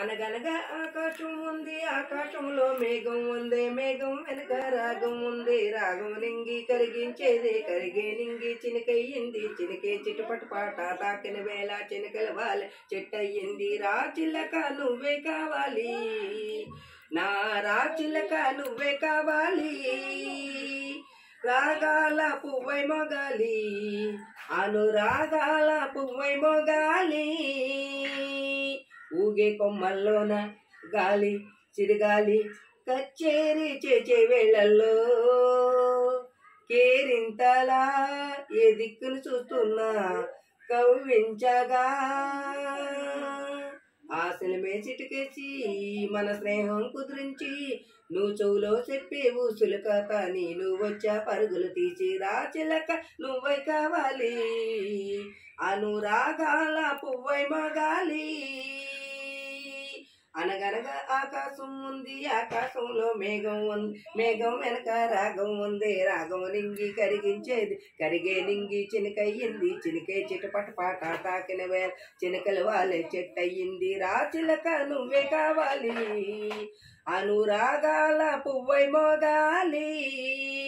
అనగనగా ఆకాశం ఉంది ఆకాశంలో మేఘం ఉంది మేఘం వెనక రాగం ఉంది రాగం నింగి కరిగించేది కరిగే నింగి చినికయ్యింది చినికే చిటుపటు పాట తాకిన వేళ చినికల వాలి చెట్టయ్యింది రా చిలక నువ్వే కావాలి నా రా చిలక నువ్వే కావాలి రాగాల పువ్వై మొగాలి అనురాగాల పువ్వై మొగాలి ఊగే కొమ్మల్లోన గాలి చిరుగాలి కచ్చేరి చేచే వేళల్లో కేరింతలా ఏ దిక్కును చూస్తున్నా కవ్వించగా ఆశలు మేచిటికేసి మన స్నేహం కుదిరించి నువ్వు చెవులో చెప్పే ఊసులు కథ నేను వచ్చా పరుగులు తీసి రా చిలక నువ్వై కావాలి అనురాగాల పువ్వై మగాలి అనగనగా ఆకాశం ఉంది ఆకాశంలో మేఘం ఉంది మేఘం వెనక రాగం ఉంది రాగం నింగి కరిగించేది కరిగే నింగి చినికయ్యింది చినికే చిటపట పాట తాకిన వేళ చినకలు వాలే చెట్టయ్యింది రా చిలక నువ్వే కావాలి అనురాగాల పువ్వై మోగాలి